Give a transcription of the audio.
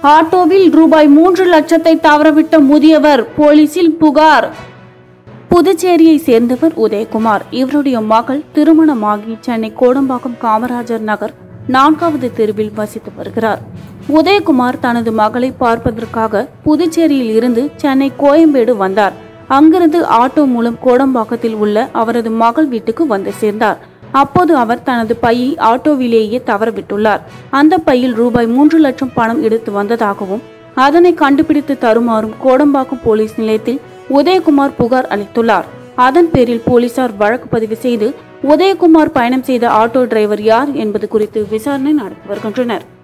ஆட்டோவில் ரூபாய் மூன்று லட்சத்தை தவறவிட்ட முதியவர் போலீசில் புகார் புதுச்சேரியை சேர்ந்தவர் உதயகுமார் இவருடைய மகள் திருமணமாகி சென்னை கோடம்பாக்கம் காமராஜர் நகர் நான்காவது தெருவில் வசித்து வருகிறார் உதயகுமார் தனது மகளை பார்ப்பதற்காக புதுச்சேரியில் இருந்து சென்னை கோயம்பேடு வந்தார் அங்கிருந்து ஆட்டோ மூலம் கோடம்பாக்கத்தில் உள்ள அவரது மகள் வீட்டுக்கு வந்து சேர்ந்தார் அப்போது அவர் தனது பையை ஆட்டோவிலேயே தவறவிட்டுள்ளார் அந்த பையில் ரூபாய் மூன்று லட்சம் பணம் எடுத்து வந்ததாகவும் அதனை கண்டுபிடித்து தருமாறும் கோடம்பாக்கம் போலீஸ் நிலையத்தில் உதயகுமார் புகார் அளித்துள்ளார் அதன் பேரில் போலீசார் வழக்கு பதிவு செய்து உதயகுமார் பயணம் செய்த ஆட்டோ டிரைவர் யார் என்பது குறித்து விசாரணை நடத்தி வருகின்றனர்